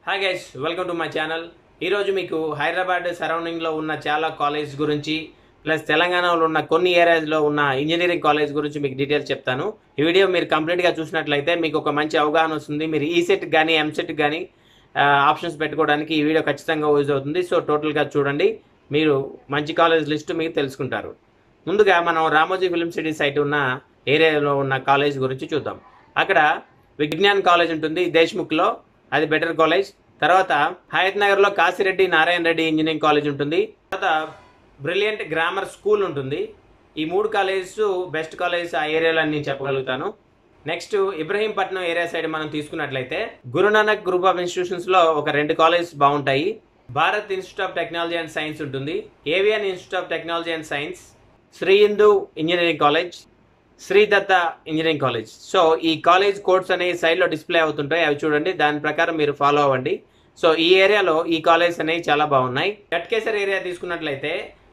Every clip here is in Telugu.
hi guys welcome to my channel ఈరోజు మీకు హైదరాబాద్ సరౌండింగ్లో ఉన్న చాలా కాలేజ్ గురించి ప్లస్ తెలంగాణలో ఉన్న కొన్ని ఏరియాస్లో ఉన్న ఇంజనీరింగ్ కాలేజ్ గురించి మీకు డీటెయిల్స్ చెప్తాను ఈ వీడియో మీరు కంప్లీట్గా చూసినట్లయితే మీకు ఒక మంచి అవగాహన వస్తుంది మీరు ఈ సెట్ కానీ ఎంసెట్ కానీ ఆప్షన్స్ పెట్టుకోవడానికి ఈ వీడియో ఖచ్చితంగా యూజ్ అవుతుంది సో టోటల్గా చూడండి మీరు మంచి కాలేజ్ లిస్ట్ మీకు తెలుసుకుంటారు ముందుగా మనం రామోజీ ఫిల్మ్ సిటీ సైట్ ఉన్న ఏరియాలో ఉన్న కాలేజ్ గురించి చూద్దాం అక్కడ విజ్ఞాన్ కాలేజ్ ఉంటుంది దేశ్ముఖ్లో అది బెటర్ కాలేజ్ తర్వాత హయత్ నగర్లో కాశిరెడ్డి నారాయణ రెడ్డి ఇంజనీరింగ్ కాలేజ్ ఉంటుంది తర్వాత బ్రిలియంట్ గ్రామర్ స్కూల్ ఉంటుంది ఈ మూడు కాలేజెస్ బెస్ట్ కాలేజ్ ఆ ఏరియాలో నేను చెప్పగలుగుతాను నెక్స్ట్ ఇబ్రహీంపట్నం ఏరియా సైడ్ మనం తీసుకున్నట్లయితే గురునానక్ గ్రూప్ ఆఫ్ ఇన్స్టిట్యూషన్స్ లో ఒక రెండు కాలేజెస్ బాగుంటాయి Bharat institute of technology and science ఉంటుంది ఏవియన్ institute of technology and science Sri Hindu engineering college Sri Datta engineering college so ఈ కాలేజ్ కోడ్స్ అనేవి సైడ్లో డిస్ప్లే అవుతుంటాయి అవి చూడండి దాని ప్రకారం మీరు ఫాలో అవ్వండి సో ఈ ఏరియాలో ఈ కాలేజ్ అనేవి చాలా బాగున్నాయి గట్కేసర్ ఏరియా తీసుకున్నట్లయితే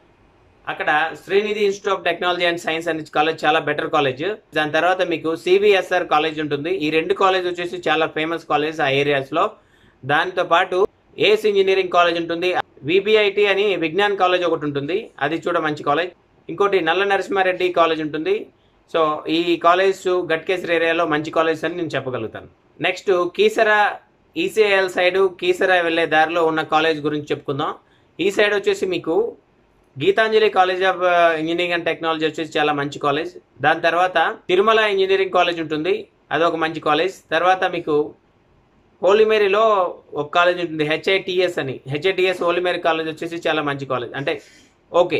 అక్కడ Sreenidhi institute of technology and science అనే కాలేజ్ చాలా బెటర్ కాలేజ్ దాని తర్వాత మీకు సివిఎస్ఆర్ కాలేజ్ ఉంటుంది ఈ రెండు కాలేజ్ వచ్చేసి చాలా ఫేమస్ కాలేజ్ ఆ ఏరియాస్ లో దాంతో పాటు ఏస్ ఇంజనీరింగ్ కాలేజ్ ఉంటుంది విబిఐటి అని విజ్ఞాన్ కాలేజ్ ఒకటి ఉంటుంది అది చూడ మంచి కాలేజ్ ఇంకోటి నల్ల నరసింహారెడ్డి కాలేజ్ ఉంటుంది సో ఈ కాలేజ్ గట్కేసర్ ఏరియాలో మంచి కాలేజ్ అని నేను చెప్పగలుగుతాను next Keesara ECIL side Keesara వెళ్లే దారిలో ఉన్న కాలేజ్ గురించి చెప్పుకుందాం ఈ సైడ్ వచ్చేసి మీకు Gitanjali college of engineering and technology వచ్చేసి చాలా మంచి కాలేజ్ దాని తర్వాత తిరుమల ఇంజనీరింగ్ కాలేజ్ ఉంటుంది అదొక మంచి కాలేజ్ తర్వాత మీకు హోలీమేరీలో ఒక కాలేజ్ ఉంటుంది హెచ్ఐటిఎస్ అని హెచ్ఐటిఎస్ హోలీమేరీ కాలేజ్ వచ్చేసి చాలా మంచి కాలేజ్ అంటే ఓకే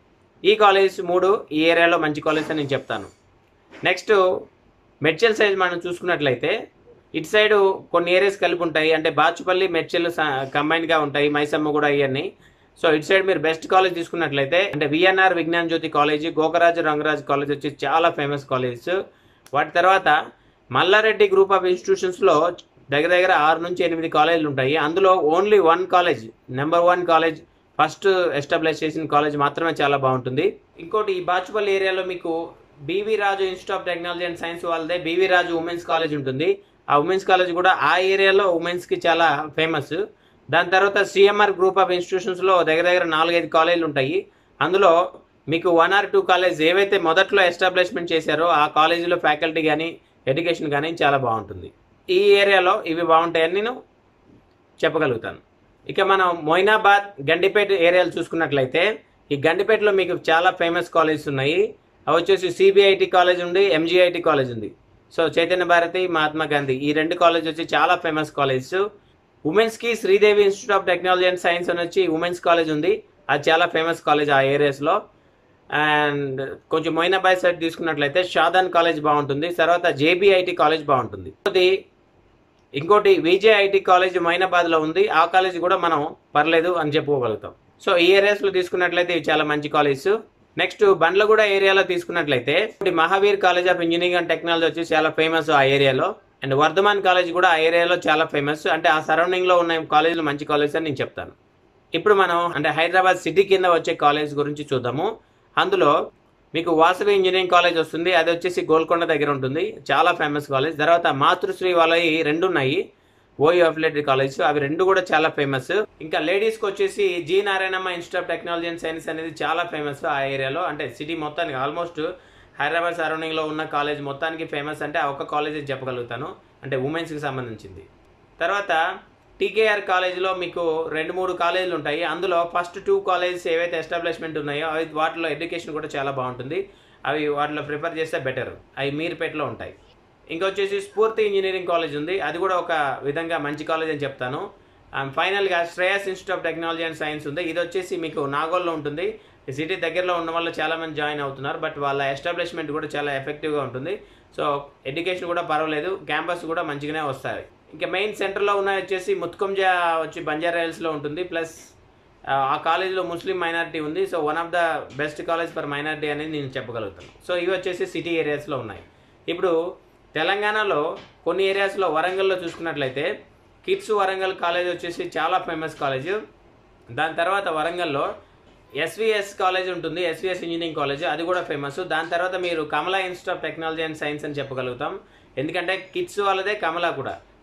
ఈ కాలేజ్ మూడు ఈ ఏరియాలో మంచి కాలేజ్ అని నేను చెప్తాను నెక్స్ట్ మెడ్చల్ సైజ్ మనం చూసుకున్నట్లయితే ఇటు సైడ్ కొన్ని ఏరియాస్ కలిపి ఉంటాయి అంటే బాచుపల్లి మెడ్చల్ కంబైన్గా ఉంటాయి మైసమ్మ కూడా ఇవన్నీ సో ఇటు సైడ్ మీరు బెస్ట్ కాలేజ్ తీసుకున్నట్లయితే అంటే VNR Vignan Jyothi college Gokaraju Rangaraju college వచ్చి చాలా ఫేమస్ కాలేజెస్ వాటి తర్వాత మల్లారెడ్డి గ్రూప్ ఆఫ్ ఇన్స్టిట్యూషన్స్లో దగ్గర దగ్గర ఆరు నుంచి ఎనిమిది కాలేజీలు ఉంటాయి అందులో only one college number one college first establish చేసిన కాలేజ్ మాత్రమే చాలా బాగుంటుంది ఇంకోటి ఈ బాచుపల్లి ఏరియాలో మీకు BV Raju institute of technology and science వాళ్ళదే బీవీ రాజు ఉమెన్స్ కాలేజ్ ఉంటుంది ఆ ఉమెన్స్ కాలేజ్ కూడా ఆ ఏరియాలో ఉమెన్స్కి చాలా ఫేమస్ దాని తర్వాత సిఎంఆర్ గ్రూప్ ఆఫ్ ఇన్స్టిట్యూషన్స్లో దగ్గర దగ్గర నాలుగైదు కాలేజీలు ఉంటాయి అందులో మీకు వన్ ఆర్ టూ కాలేజ్ ఏవైతే మొదట్లో ఎస్టాబ్లిష్మెంట్ చేశారో ఆ కాలేజీలో ఫ్యాకల్టీ కానీ ఎడ్యుకేషన్ కానీ చాలా బాగుంటుంది ఈ ఏరియాలో ఇవి బాగుంటాయని నేను చెప్పగలుగుతాను ఇక మనం మొయినాబాద్ గండిపేట ఏరియాలు చూసుకున్నట్లయితే ఈ గండిపేటలో మీకు చాలా ఫేమస్ కాలేజెస్ ఉన్నాయి అవి వచ్చేసి సిబిఐటి కాలేజ్ ఉంది ఎంజిఐటి కాలేజ్ ఉంది సో చైతన్య భారతి మహాత్మా గాంధీ ఈ రెండు కాలేజ్ వచ్చి చాలా ఫేమస్ కాలేజెస్ ఉమెన్స్కి Sridevi institute of technology and science అని వచ్చి ఉమెన్స్ కాలేజ్ ఉంది అది చాలా ఫేమస్ కాలేజ్ ఆ ఏరియాస్లో అండ్ కొంచెం మొయినాబాద్ సైడ్ తీసుకున్నట్లయితే షాదాన్ కాలేజ్ బాగుంటుంది తర్వాత జేబీఐటి కాలేజ్ బాగుంటుంది అది ఇంకోటి విజేఐటి కాలేజ్ మైనాబాద్లో ఉంది ఆ కాలేజ్ కూడా మనం పర్లేదు అని చెప్పుకోగలుగుతాం సో ఈ ఏరియాస్లో తీసుకున్నట్లయితే ఇవి చాలా మంచి కాలేజ్ నెక్స్ట్ బండ్లగూడ ఏరియాలో తీసుకున్నట్లయితే Mahaveer college of engineering and technology వచ్చి చాలా ఫేమస్ ఆ ఏరియాలో అండ్ వర్ధమాన్ కాలేజ్ కూడా ఆ ఏరియాలో చాలా ఫేమస్ అంటే ఆ సరౌండింగ్లో ఉన్న కాలేజీలు మంచి కాలేజ్ అని నేను చెప్తాను ఇప్పుడు మనం అంటే హైదరాబాద్ సిటీ కింద వచ్చే కాలేజ్ గురించి చూద్దాము అందులో మీకు వాసవి ఇంజనీరింగ్ కాలేజ్ వస్తుంది అది వచ్చేసి గోల్కొండ దగ్గర ఉంటుంది చాలా ఫేమస్ కాలేజ్ తర్వాత మాతృశ్రీ వాళ్ళవి రెండు ఉన్నాయి ఓయూ అఫిలేటెడ్ కాలేజ్ అవి రెండు కూడా చాలా ఫేమస్ ఇంకా లేడీస్కి వచ్చేసి G Narayanamma institute of technology and science అనేది చాలా ఫేమస్ ఆ ఏరియాలో అంటే సిటీ మొత్తానికి ఆల్మోస్ట్ హైదరాబాద్ సరౌండింగ్లో ఉన్న కాలేజ్ మొత్తానికి ఫేమస్ అంటే ఆ ఒక్క కాలేజ్ చెప్పగలుగుతాను అంటే ఉమెన్స్కి సంబంధించింది తర్వాత టీకేఆర్ కాలేజీలో మీకు రెండు మూడు కాలేజీలు ఉంటాయి అందులో ఫస్ట్ టూ కాలేజెస్ ఏవైతే ఎస్టాబ్లిష్మెంట్ ఉన్నాయో అవి వాటిలో ఎడ్యుకేషన్ కూడా చాలా బాగుంటుంది అవి వాటిలో ప్రిఫర్ చేస్తే బెటర్ అవి మీర్పేటలో ఉంటాయి ఇంకొచ్చేసి స్ఫూర్తి ఇంజనీరింగ్ కాలేజ్ ఉంది అది కూడా ఒక విధంగా మంచి కాలేజ్ అని చెప్తాను ఫైనల్గా Shreyas institute of technology and science ఉంది ఇది వచ్చేసి మీకు నాగోల్లో ఉంటుంది ఈ సిటీ దగ్గరలో ఉన్న వాళ్ళు చాలా మంది జాయిన్ అవుతున్నారు బట్ వాళ్ళ ఎస్టాబ్లిష్మెంట్ కూడా చాలా ఎఫెక్టివ్గా ఉంటుంది సో ఎడ్యుకేషన్ కూడా పర్వాలేదు క్యాంపస్ కూడా మంచిగానే వస్తాయి ఇంకా మెయిన్ సెంటర్లో ఉన్న వచ్చేసి ముత్కుంజా వచ్చి బంజారా హిల్స్లో ఉంటుంది ప్లస్ ఆ కాలేజీలో ముస్లిం మైనారిటీ ఉంది so one of the best college for minority అనేది నేను చెప్పగలుగుతాను సో ఇవి వచ్చేసి సిటీ ఏరియాస్లో ఉన్నాయి ఇప్పుడు తెలంగాణలో కొన్ని ఏరియాస్లో వరంగల్లో చూసుకున్నట్లయితే కిడ్స్ వరంగల్ కాలేజ్ వచ్చేసి చాలా ఫేమస్ కాలేజ్ దాని తర్వాత వరంగల్లో ఎస్విఎస్ కాలేజ్ ఉంటుంది ఎస్విఎస్ ఇంజనీరింగ్ కాలేజ్ అది కూడా ఫేమస్ దాని తర్వాత మీరు Kamala institute of technology and science అని చెప్పగలుగుతాం ఎందుకంటే కిడ్స్ వాళ్ళదే కమలా కూడా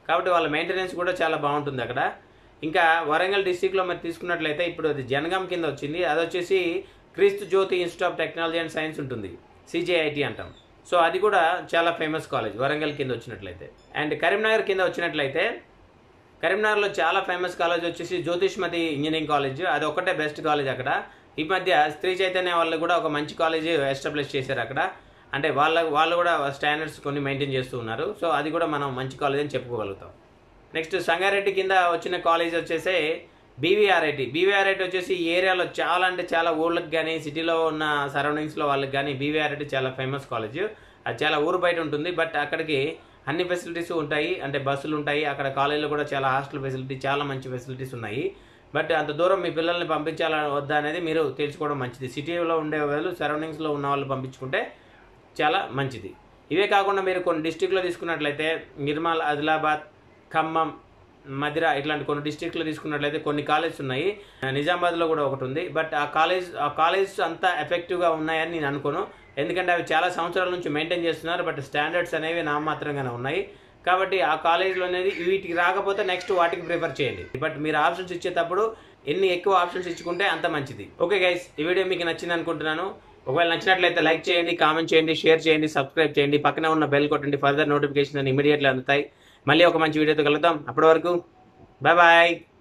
కాబట్టి వాళ్ళ మెయింటెనెన్స్ కూడా చాలా బాగుంటుంది అక్కడ ఇంకా వరంగల్ డిస్టిక్లో మరి తీసుకున్నట్లయితే ఇప్పుడు అది జనగాం కింద వచ్చింది అది వచ్చేసి Kristu Jyothi institute of technology and science ఉంటుంది సిజేఐటి అంటాం సో అది కూడా చాలా ఫేమస్ కాలేజ్ వరంగల్ కింద వచ్చినట్లయితే అండ్ కరీంనగర్ కింద వచ్చినట్లయితే కరీంనగర్లో చాలా ఫేమస్ కాలేజ్ వచ్చేసి జ్యోతిష్మతి ఇంజనీరింగ్ కాలేజ్ అది ఒకటే బెస్ట్ కాలేజ్ అక్కడ ఈ మధ్య స్త్రీ చైతన్య వాళ్ళు కూడా ఒక మంచి కాలేజ్ ఎస్టాబ్లిష్ చేశారు అక్కడ అంటే వాళ్ళ వాళ్ళు కూడా స్టాండర్డ్స్ కొన్ని మెయింటైన్ చేస్తూ ఉన్నారు సో అది కూడా మనం మంచి కాలేజ్ అని చెప్పుకోగలుగుతాం నెక్స్ట్ సంగారెడ్డి కింద వచ్చిన కాలేజ్ వచ్చేసి బీవీఆర్ఐటి బీవీఆర్ఐటి వచ్చేసి ఈ ఏరియాలో చాలా అంటే చాలా ఊళ్ళకి కానీ సిటీలో ఉన్న సరౌండింగ్స్లో వాళ్ళకి కానీ బీవీఆర్ఐటి చాలా ఫేమస్ కాలేజ్ అది చాలా ఊరు బయట ఉంటుంది బట్ అక్కడికి అన్ని ఫెసిలిటీస్ ఉంటాయి అంటే బస్సులు ఉంటాయి అక్కడ కాలేజీలో కూడా చాలా హాస్టల్ ఫెసిలిటీ చాలా మంచి ఫెసిలిటీస్ ఉన్నాయి బట్ అంత దూరం మీ పిల్లల్ని పంపించాలా వద్దా అనేది మీరు తెలుసుకోవడం మంచిది సిటీలో ఉండే వాళ్ళు సరౌండింగ్స్లో ఉన్న వాళ్ళు పంపించుకుంటే చాలా మంచిది ఇవే కాకుండా మీరు కొన్ని డిస్టిక్లో తీసుకున్నట్లయితే నిర్మల్ ఆదిలాబాద్ ఖమ్మం మధిర ఇట్లాంటి కొన్ని డిస్టిక్లో తీసుకున్నట్లయితే కొన్ని కాలేజెస్ ఉన్నాయి నిజామాబాద్లో కూడా ఒకటి ఉంది బట్ ఆ కాలేజ్ ఆ కాలేజ్ అంతా ఎఫెక్టివ్గా ఉన్నాయని నేను అనుకోను ఎందుకంటే అవి చాలా సంవత్సరాల నుంచి మెయింటైన్ చేస్తున్నారు బట్ స్టాండర్డ్స్ అనేవి నామాత్రంగానే ఉన్నాయి కాబట్టి ఆ కాలేజీలో అనేది వీటికి రాకపోతే నెక్స్ట్ వాటికి ప్రిఫర్ చేయండి బట్ మీరు ఆప్షన్స్ ఇచ్చేటప్పుడు ఎన్ని ఎక్కువ ఆప్షన్స్ ఇచ్చుకుంటే అంత మంచిది ఓకే గైస్ ఈ వీడియో మీకు నచ్చింది అనుకుంటున్నాను ఒకవేళ నచ్చినట్లయితే లైక్ చేయండి కామెంట్ చేయండి షేర్ చేయండి సబ్స్క్రైబ్ చేయండి పక్కన ఉన్న బెల్ కొట్టండి ఫర్దర్ నోటిఫికేషన్ ఇమీడియట్లీ అందుతాయి మళ్ళీ ఒక మంచి వీడియోతో కలుద్దాం అప్పటి వరకు బాయ్ బాయ్